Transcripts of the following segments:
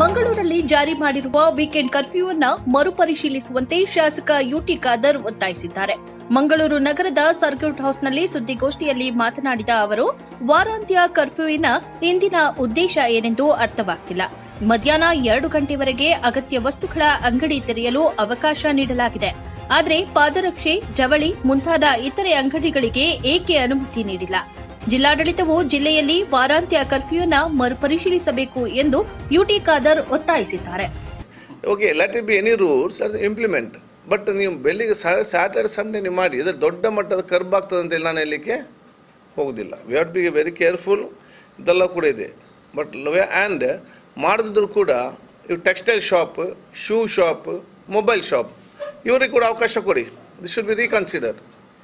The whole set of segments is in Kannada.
ಮಂಗಳೂರಲ್ಲಿ ಜಾರಿ ಮಾಡಿರುವ ವೀಕೆಂಡ್ ಕರ್ಫ್ಯೂವನ್ನ ಮರುಪರಿಶೀಲಿಸುವಂತೆ ಶಾಸಕ ಯುಟಿ ಖಾದರ್ ಒತ್ತಾಯಿಸಿದ್ದಾರೆ ಮಂಗಳೂರು ನಗರದ ಸರ್ಕ್ಯೂಟ್ ಹೌಸ್ನಲ್ಲಿ ಸುದ್ದಿಗೋಷ್ಠಿಯಲ್ಲಿ ಮಾತನಾಡಿದ ಅವರು ವಾರಾಂತ್ಯ ಕರ್ಫ್ಯೂವಿನ ಇಂದಿನ ಉದ್ದೇಶ ಏನೆಂದು ಅರ್ಥವಾಗ್ತಿಲ್ಲ ಮಧ್ಯಾಹ್ನ ಎರಡು ಗಂಟೆವರೆಗೆ ಅಗತ್ಯ ವಸ್ತುಗಳ ಅಂಗಡಿ ತೆರೆಯಲು ಅವಕಾಶ ನೀಡಲಾಗಿದೆ ಆದರೆ ಪಾದರಕ್ಷೆ ಜವಳಿ ಮುಂತಾದ ಇತರೆ ಅಂಗಡಿಗಳಿಗೆ ಏಕೆ ಅನುಮತಿ ನೀಡಿಲ್ಲ ಜಿಲ್ಲಾಡಳಿತವು ಜಿಲ್ಲೆಯಲ್ಲಿ ವಾರಾಂತ್ಯ ಕರ್ಫ್ಯೂನ ಮರುಪರಿಶೀಲಿಸಬೇಕು ಎಂದು ಯುಟಿ ಖಾದರ್ ಒತ್ತಾಯಿಸಿದ್ದಾರೆ okay let it be any rules ಅದು ಇಂಪ್ಲಿಮೆಂಟ್ ಬಟ್ ನೀವು ಬೆಳಿಗ್ಗೆ ಸ್ಯಾಟರ್ಡೆ ಸಂಡೇ ನೀವು ಮಾಡಿ ಅದು ದೊಡ್ಡ ಮಟ್ಟದ ಕರ್ಬ್ ಆಗ್ತದೆ ಅಂತೇಳಿ ನಾನು ಹೇಳಲಿಕ್ಕೆ ಹೋಗೋದಿಲ್ಲ we have be very careful ಇದೆಲ್ಲ ಕೂಡ ಇದೆ ಬಟ್ ಆ್ಯಂಡ್ ಮಾಡಿದ್ರು ಕೂಡ ಇವು textile shop shoe shop mobile shop ಇವರಿಗೆ ಕೂಡ ಅವಕಾಶ ಕೊಡಿ ದಿಸ್ ಶುಡ್ ಬಿ ರೀಕನ್ಸಿಡರ್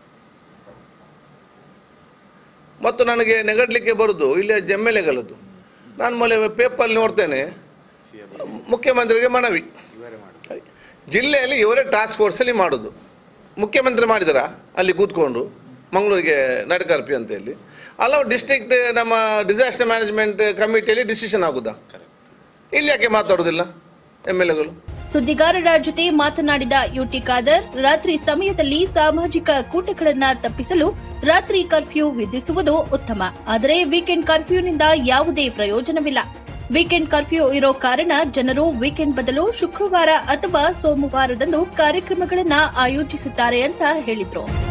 ಮತ್ತು ನನಗೆ ನೆಗಡಲಿಕ್ಕೆ ಬರೋದು ಇಲ್ಲಿ ಜಮ್ಮೆಲೆಗಳದ್ದು ನಾನು ಮೊನ್ನೆ ಪೇಪರ್ ನೋಡ್ತೇನೆ ಮುಖ್ಯಮಂತ್ರಿಗೆ ಮನವಿ ಜಿಲ್ಲೆಯಲ್ಲಿ ಇವರೇ ಟಾಸ್ಕ್ ಫೋರ್ಸಲ್ಲಿ ಮಾಡೋದು ಮುಖ್ಯಮಂತ್ರಿ ಮಾಡಿದಾರ ಅಲ್ಲಿ ಕೂತ್ಕೊಂಡು ಮಂಗಳೂರಿಗೆ ನಡಕರ್ಪಿ ಅಂತ ಹೇಳಿ ಹಲವು ಡಿಸ್ಟ್ರಿಕ್ಟ್ ನಮ್ಮ ಡಿಸಾಸ್ಟರ್ ಮ್ಯಾನೇಜ್ಮೆಂಟ್ ಕಮಿಟಿಯಲ್ಲಿ ಡಿಸಿಷನ್ ಆಗುದಾ ಇಲ್ಲಿ ಯಾಕೆ ಮಾತಾಡೋದಿಲ್ಲ ಎಮ್ ಎಲ್ ಎಗಳು ಸುದ್ದಿಗಾರರ ಜೊತೆ ಮಾತನಾಡಿದ ಯುಟಿ ಖಾದರ್ ರಾತ್ರಿ ಸಮಯದಲ್ಲಿ ಸಾಮಾಜಿಕ ಕೂಟಗಳನ್ನ ತಪ್ಪಿಸಲು ರಾತ್ರಿ ಕರ್ಫ್ಯೂ ವಿಧಿಸುವುದು ಉತ್ತಮ ಆದರೆ ವೀಕೆಂಡ್ ಕರ್ಫ್ಯೂನಿಂದ ಯಾವುದೇ ಪ್ರಯೋಜನವಿಲ್ಲ ವೀಕೆಂಡ್ ಕರ್ಫ್ಯೂ ಇರೋ ಕಾರಣ ಜನರು ವೀಕೆಂಡ್ ಬದಲು ಶುಕ್ರವಾರ ಅಥವಾ ಸೋಮವಾರದಂದು ಕಾರ್ಯಕ್ರಮಗಳನ್ನ ಆಯೋಜಿಸುತ್ತಾರೆ ಅಂತ ಹೇಳಿದ್ರು